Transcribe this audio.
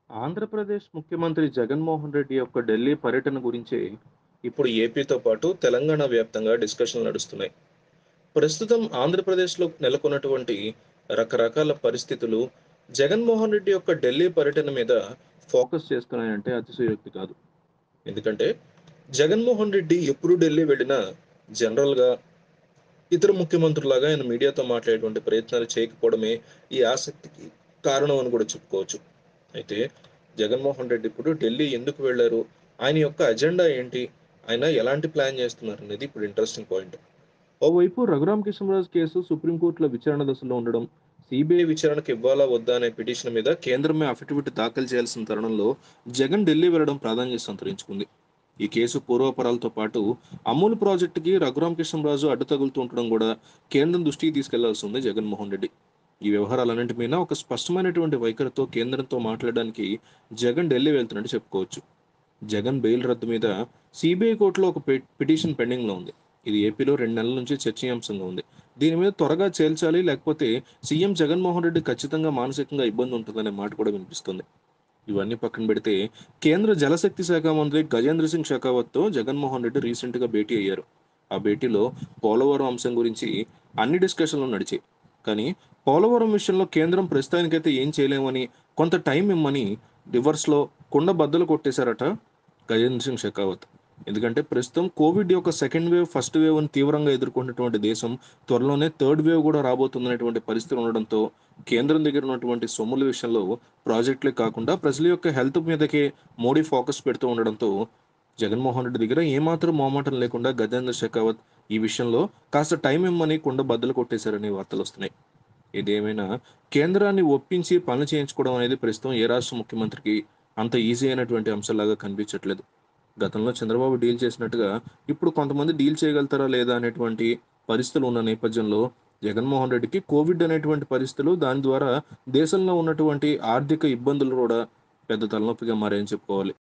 ఆంధ్రప్రదేశ్ ముఖ్యమంత్రి జగన్మోహన్ రెడ్డి యొక్క ఢిల్లీ పర్యటన గురించే ఇప్పుడు ఏపీతో పాటు తెలంగాణ వ్యాప్తంగా డిస్కషన్లు నడుస్తున్నాయి ప్రస్తుతం ఆంధ్రప్రదేశ్లో నెలకొన్నటువంటి రకరకాల పరిస్థితులు జగన్మోహన్ రెడ్డి యొక్క ఢిల్లీ పర్యటన మీద ఫోకస్ చేస్తున్నాయంటే అతిశయోక్తి కాదు ఎందుకంటే జగన్మోహన్ రెడ్డి ఎప్పుడు ఢిల్లీ వెళ్ళినా జనరల్గా ఇతర ముఖ్యమంత్రులాగా ఆయన మీడియాతో మాట్లాడేటువంటి ప్రయత్నాలు చేయకపోవడమే ఈ ఆసక్తికి కారణం అని కూడా చెప్పుకోవచ్చు అయితే జగన్మోహన్ రెడ్డి ఇప్పుడు ఢిల్లీ ఎందుకు వెళ్ళారు ఆయన యొక్క అజెండా ఏంటి ఆయన ఎలాంటి ప్లాన్ చేస్తున్నారు అనేది ఇప్పుడు ఇంట్రెస్టింగ్ పాయింట్ ఓవైపు రఘురామ్ కృష్ణరాజు కేసు సుప్రీంకోర్టులో విచారణ దశలో ఉండడం సిబిఐ విచారణకు ఇవ్వాలా వద్దా అనే పిటిషన్ మీద కేంద్రమే అఫిడవిట్ దాఖలు చేయాల్సిన తరుణంలో జగన్ ఢిల్లీ వెళ్లడం ప్రాధాన్యత సంతరించుకుంది ఈ కేసు పూర్వపరాలతో పాటు అమూల్ ప్రాజెక్టుకి రఘురామ్ కృష్ణరాజు అడ్డు తగులుతూ ఉండడం కూడా కేంద్రం దృష్టికి తీసుకెళ్లాల్సి ఉంది జగన్మోహన్ రెడ్డి ఈ వ్యవహారాలన్నింటి మీద ఒక స్పష్టమైనటువంటి వైఖరితో కేంద్రంతో మాట్లాడడానికి జగన్ ఢిల్లీ వెళ్తున్నట్టు చెప్పుకోవచ్చు జగన్ బెయిల్ రద్దు మీద సిబిఐ కోర్టులో ఒక పె- పిటిషన్ పెండింగ్ లో ఉంది ఇది ఏపీలో రెండు నెలల నుంచి చర్చనీయాంశంగా ఉంది దీని మీద త్వరగా చేల్చాలి లేకపోతే సీఎం జగన్మోహన్ రెడ్డి ఖచ్చితంగా మానసికంగా ఇబ్బంది ఉంటుందనే మాట కూడా వినిపిస్తుంది ఇవన్నీ పక్కన పెడితే కేంద్ర జలశక్తి శాఖ మంత్రి గజేంద్ర సింగ్ షెకావత్తో జగన్మోహన్ రెడ్డి రీసెంట్ గా భేటీ అయ్యారు ఆ భేటీలో పోలవరం అంశం గురించి అన్ని డిస్కషన్లు నడిచాయి కానీ పోలవరం విషయంలో కేంద్రం ప్రస్తుతానికైతే ఏం చేయలేమని కొంత టైం ఇమ్మని రివర్స్ లో కుండ బద్దలు కొట్టేశారట గజేంద్ర సింగ్ షెకావత్ ఎందుకంటే ప్రస్తుతం కోవిడ్ యొక్క సెకండ్ వేవ్ ఫస్ట్ వేవ్ అని తీవ్రంగా ఎదుర్కొంటున్నటువంటి దేశం త్వరలోనే థర్డ్ వేవ్ కూడా రాబోతుందనేటువంటి పరిస్థితులు ఉండడంతో కేంద్రం దగ్గర ఉన్నటువంటి సొమ్ముల విషయంలో ప్రాజెక్టులే కాకుండా ప్రజల యొక్క హెల్త్ మీదకే మోడీ ఫోకస్ పెడుతూ ఉండడంతో జగన్మోహన్ రెడ్డి దగ్గర ఏమాత్రం మోమాటం లేకుండా గజేంద్ర షెకావత్ ఈ విషయంలో కాస్త టైం ఇమ్మని కుండ బద్దలు కొట్టేశారని వార్తలు వస్తున్నాయి ఇదేమైనా కేంద్రాన్ని ఒప్పించి పనులు చేయించుకోవడం అనేది ప్రస్తుతం ఏ రాష్ట్ర ముఖ్యమంత్రికి అంత ఈజీ అయినటువంటి అంశంలాగా కనిపించట్లేదు గతంలో చంద్రబాబు డీల్ చేసినట్టుగా ఇప్పుడు కొంతమంది డీల్ చేయగలుగుతారా లేదా అనేటువంటి పరిస్థితులు ఉన్న నేపథ్యంలో జగన్మోహన్ రెడ్డికి కోవిడ్ అనేటువంటి పరిస్థితులు దాని ద్వారా దేశంలో ఉన్నటువంటి ఆర్థిక ఇబ్బందులు కూడా పెద్ద తలనొప్పిగా మారాయని చెప్పుకోవాలి